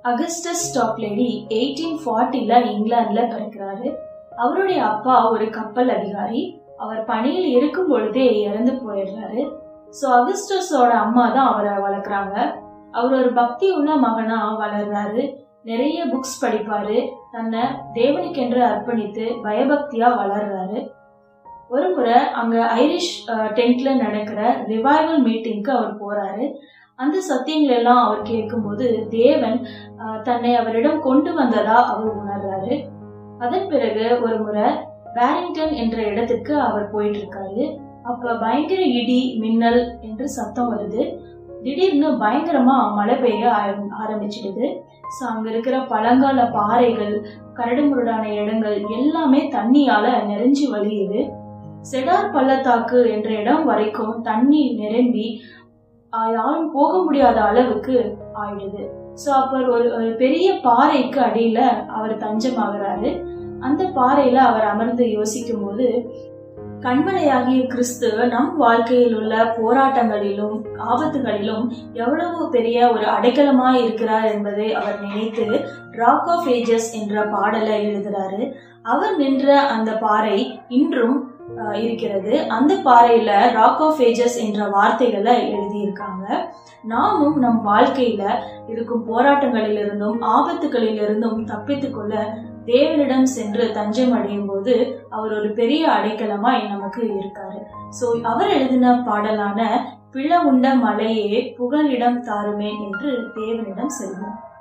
Augustus ஸ்டாப்லேடி eighteen ஃபார்ட்டில இங்கிலாந்துல பிறக்கிறாரு அவருடைய அப்பா ஒரு கப்பல் அதிகாரி அவர் பணியில் இருக்கும் பொழுதே இறந்து போயிடுறாரு ஸோ அகஸ்டஸோட அம்மா தான் அவரை வளர்க்குறாங்க அவர் ஒரு பக்தி உள்ள மகனா வளர்றாரு நிறைய புக்ஸ் படிப்பாரு தன்னை தேவனுக்கென்று அர்ப்பணித்து பயபக்தியா வளர்றாரு ஒரு முறை அங்க ஐரிஷ் டென்ட்ல நடக்கிற ரிவைவல் மீட்டிங்க்கு அவர் போறாரு அந்த சத்தியங்கள் எல்லாம் அவர் கேட்கும்போது தேவன் அஹ், தன்னை அவரிடம் கொண்டு வந்ததா அவர் உணர்றாரு அதன் பிறகு ஒரு முறை பேரிங்டன் என்ற இடத்துக்கு அவர் போயிட்டு இருக்காரு அப்ப பயங்கர இடி மின்னல் என்று சத்தம் வருது திடீர்னு பயங்கரமா மழை பெய்ய ஆரம்- ஆரம்பிச்சிடுது ஸோ அங்க இருக்கிற பழங்கால பாறைகள் கரடுமுரடான இடங்கள் எல்லாமே தண்ணியால நிறைஞ்சு வழியுது செடார் பள்ளத்தாக்கு என்ற இடம் வரைக்கும் தண்ணி நிரம்பி ஆஹ், யாரும் போக முடியாத அளவுக்கு ஆயிடுது ஸோ அப்ப ஒரு ஒரு பெரிய பாறைக்கு அடியில அவர் தஞ்சமாகிறாரு அந்த பாறையில அவர் அமர்ந்து யோசிக்கும் போது கண்மலையாகிய கிறிஸ்து நம் வாழ்க்கையில் உள்ள போராட்டங்களிலும் ஆபத்துகளிலும் எவ்வளவு பெரிய ஒரு அடைக்கலமாய் இருக்கிறார் என்பதை அவர் நினைத்து ராக் ஆஃப் ஏஜஸ் என்ற பாடலை எழுதுறாரு அவர் நின்ற அந்த பாறை இன்றும் அஹ், இருக்கிறது அந்த பாறையில ராக் ஆஃப் ஏஜஸ் என்ற வார்த்தைகளை எழுதியிருக்காங்க நாமும் நம் வாழ்க்கையில இருக்கும் போராட்டங்களிலிருந்தும் ஆபத்துகளிலிருந்தும் தப்பித்துக் கொள்ள தேவனிடம் சென்று தஞ்சம் அடையும் போது அவர் ஒரு பெரிய அடைக்கலமாய் நமக்கு இருக்காரு சோ அவர் எழுதின பாடலான பிள உண்ட மலையே புகலிடம் தாருமே என்று தேவனிடம் செல்வோம்